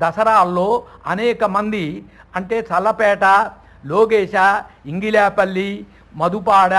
దసరాల్లో అనేక మంది అంటే చల్లపేట లోగేశ ఇంగిలాపల్లి మధుపాడ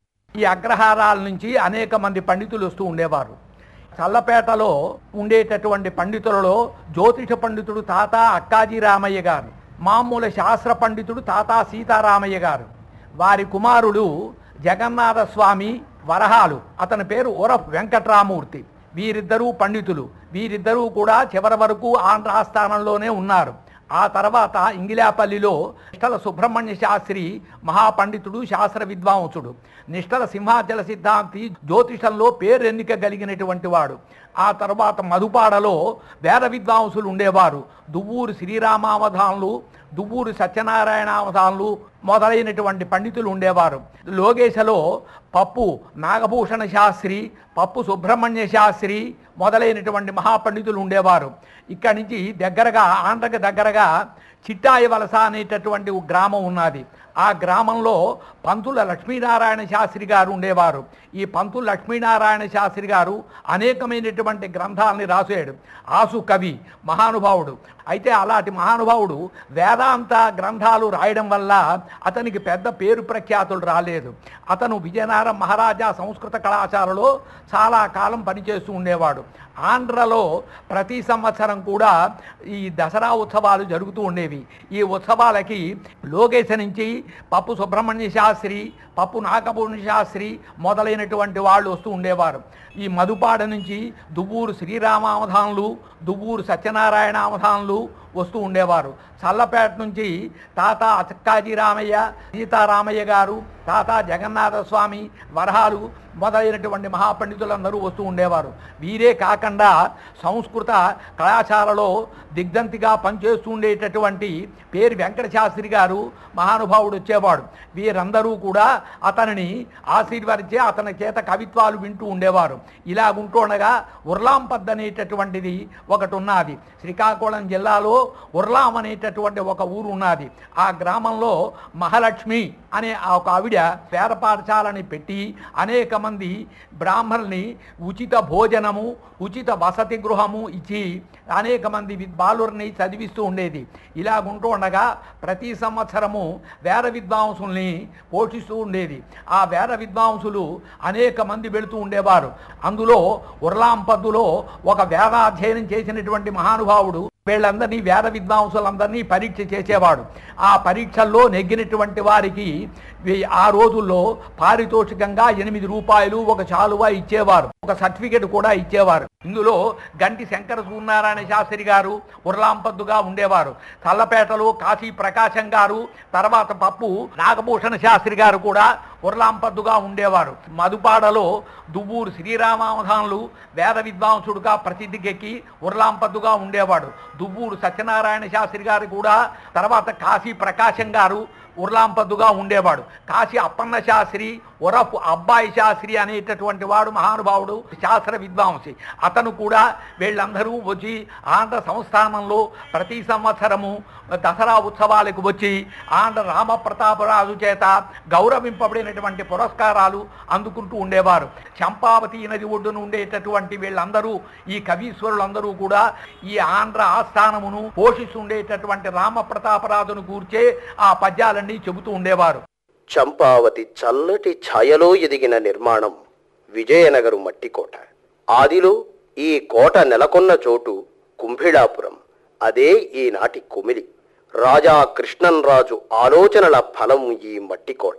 ఈ అగ్రహారాల నుంచి అనేక మంది పండితులు వస్తూ ఉండేవారు చల్లపేటలో ఉండేటటువంటి పండితులలో జ్యోతిష పండితుడు తాత అక్కాజీ రామయ్య గారు మామూలు శాస్త్ర పండితుడు తాత సీతారామయ్య గారు వారి కుమారుడు జగన్నాథ స్వామి వరహాలు అతని పేరు ఉరఫ్ వెంకట్రామూర్తి వీరిద్దరూ పండితులు వీరిద్దరూ కూడా చివరి వరకు ఆంధ్ర ఆస్థానంలోనే ఉన్నారు ఆ తర్వాత ఇంగిలాపల్లిలో నిష్టల సుబ్రహ్మణ్య శాస్త్రి మహాపండితుడు శాస్త్ర విద్వాంసుడు నిష్టల సింహాచల సిద్ధాంతి జ్యోతిషంలో పేరెన్నిక కలిగినటువంటి వాడు ఆ తర్వాత మధుపాడలో వేద విద్వాంసులు ఉండేవారు దువ్వూరు శ్రీరామావధానులు దువ్వూరు సత్యనారాయణావధానులు మొదలైనటువంటి పండితులు ఉండేవారు లోగేశలో పప్పు నాగభూషణ శాస్త్రి పప్పు సుబ్రహ్మణ్య శాస్త్రి మొదలైనటువంటి మహాపండితులు ఉండేవారు ఇక్కడి నుంచి దగ్గరగా ఆంధ్రకి దగ్గరగా చిట్టాయి వలస అనేటటువంటి ఒక గ్రామం ఉన్నది ఆ గ్రామంలో పంతుల లక్ష్మీనారాయణ శాస్త్రి గారు ఉండేవారు ఈ పంతులు లక్ష్మీనారాయణ శాస్త్రి గారు అనేకమైనటువంటి గ్రంథాలని రాసాడు ఆసు కవి మహానుభావుడు అయితే అలాంటి మహానుభావుడు వేదాంత గ్రంథాలు రాయడం వల్ల అతనికి పెద్ద పేరు ప్రఖ్యాతులు రాలేదు అతను విజయనగరం మహారాజా సంస్కృత కళాశాలలో చాలా కాలం పనిచేస్తూ ఉండేవాడు ఆంధ్రలో ప్రతి సంవత్సరం కూడా ఈ దసరా ఉత్సవాలు జరుగుతూ ఉండేవి ఈ ఉత్సవాలకి లోకేశ నుంచి పప్పు సుబ్రహ్మణ్య శాస్త్రి పప్పు నాగభూషణ శాస్త్రి మొదలైనటువంటి వాళ్ళు వస్తూ ఉండేవారు ఈ మధుపాడ నుంచి దువ్వూరు శ్రీరామావధానులు దువ్వూరు సత్యనారాయణ అవధానులు వస్తూ ఉండేవారు చల్లపేట నుంచి తాత అచక్కాజీ రామయ్య సీతారామయ్య గారు తాత జగన్నాథ స్వామి వరహాలు మొదలైనటువంటి మహాపండితులందరూ వస్తూ ఉండేవారు వీరే కాకుండా సంస్కృత కళాశాలలో దిగ్ధంతిగా పనిచేస్తూ ఉండేటటువంటి పేరు వెంకట శాస్త్రి గారు మహానుభావుడు వచ్చేవాడు వీరందరూ కూడా అతనిని ఆశీర్వదించి అతని చేత కవిత్వాలు వింటూ ఉండేవారు ఇలా ఉంటుండగా ఉర్లాంపద్ అనేటటువంటిది ఒకటి ఉన్నది శ్రీకాకుళం జిల్లాలో ఉర్లాం అనేటటువంటి ఒక ఊరు ఉన్నది ఆ గ్రామంలో మహాలక్ష్మి అనే ఆ ఒక ఆవిడ పేద పాఠశాలని పెట్టి అనేక మంది బ్రాహ్మణుల్ని ఉచిత భోజనము ఉచిత వసతి గృహము ఇచ్చి అనేక మంది వి- బాలుర్ని చదివిస్తూ ఉండేది ఇలా ఉంటూ ఉండగా ప్రతి సంవత్సరము వేద విద్వాంసుల్ని పోషిస్తూ ఉండేది ఆ వేద విద్వాంసులు అనేక మంది వెళుతూ ఉండేవారు అందులో ఉర్లాంపద్దులో ఒక వేదాధ్యయనం చేసినటువంటి మహానుభావుడు వీళ్ళందరినీ వేద విద్వాంసులందరినీ పరీక్ష చేసేవాడు ఆ పరీక్షల్లో నెగ్గినటువంటి వారికి వీ- ఆ రోజుల్లో పారితోషికంగా ఎనిమిది రూపాయలు ఒక చాలువ ఇచ్చేవారు ఒక సర్టిఫికెట్ కూడా ఇచ్చేవారు ఇందులో గంటి శంకర సూర్యనారాయణ శాస్త్రి గారు ఉర్లాంపద్దుగా ఉండేవారు కల్లపేటలో కాశీ ప్రకాశం గారు తర్వాత పప్పు నాగభూషణ శాస్త్రి గారు కూడా ఉర్లాంపద్దుగా ఉండేవారు మధుపాడలో దువ్వూరు శ్రీరామావధానులు వేద విద్వాంసుడుగా ప్రసిద్ధికెక్కి ఉర్లాంపద్దుగా ఉండేవాడు దువ్వూరు సత్యనారాయణ శాస్త్రి గారు కూడా తర్వాత కాశీ ప్రకాశం గారు ఉర్లాంపద్దుగా ఉండేవాడు కాశీ అప్పన్న శాస్త్రి ఉరఫ్ అబ్బాయి శాస్త్రి అనేటటువంటి వాడు మహానుభావుడు శాస్త్ర విద్వాంసి అతను కూడా వీళ్ళందరూ వచ్చి ఆంధ్ర సంస్థానంలో ప్రతి సంవత్సరము దసరా ఉత్సవాలకు వచ్చి ఆంధ్ర రామప్రతాపరాజు చేత గౌరవింపబడినటువంటి పురస్కారాలు అందుకుంటూ ఉండేవారు చంపావతి నది ఒడ్డున ఉండేటటువంటి వీళ్ళందరూ ఈ కవీశ్వరులందరూ కూడా ఈ ఆంధ్ర ఆస్థానమును పోషిస్తుండేటటువంటి రామప్రతాపరాజును కూర్చే ఆ పద్యాలన్నీ చెబుతూ ఉండేవారు చంపావతి చల్లటి ఛాయలో ఎదిగిన నిర్మాణం విజయనగరు మట్టికోట ఆదిలో ఈ కోట నెలకొన్న చోటు కుంభిళాపురం అదే ఈనాటి కుమిలి రాజా కృష్ణన్రాజు ఆలోచనల ఫలం ఈ మట్టికోట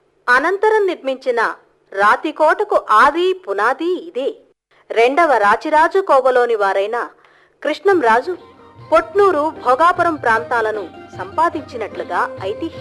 అనంతరం నిర్మించిన రాతికోటకు ఆది పునాది ఇదే రెండవ రాచిరాజు కోవలోని వారైన కృష్ణంరాజు పొట్నూరు భోగాపురం ప్రాంతాలను సంపాదించినట్లుగా ఐతిహ్యం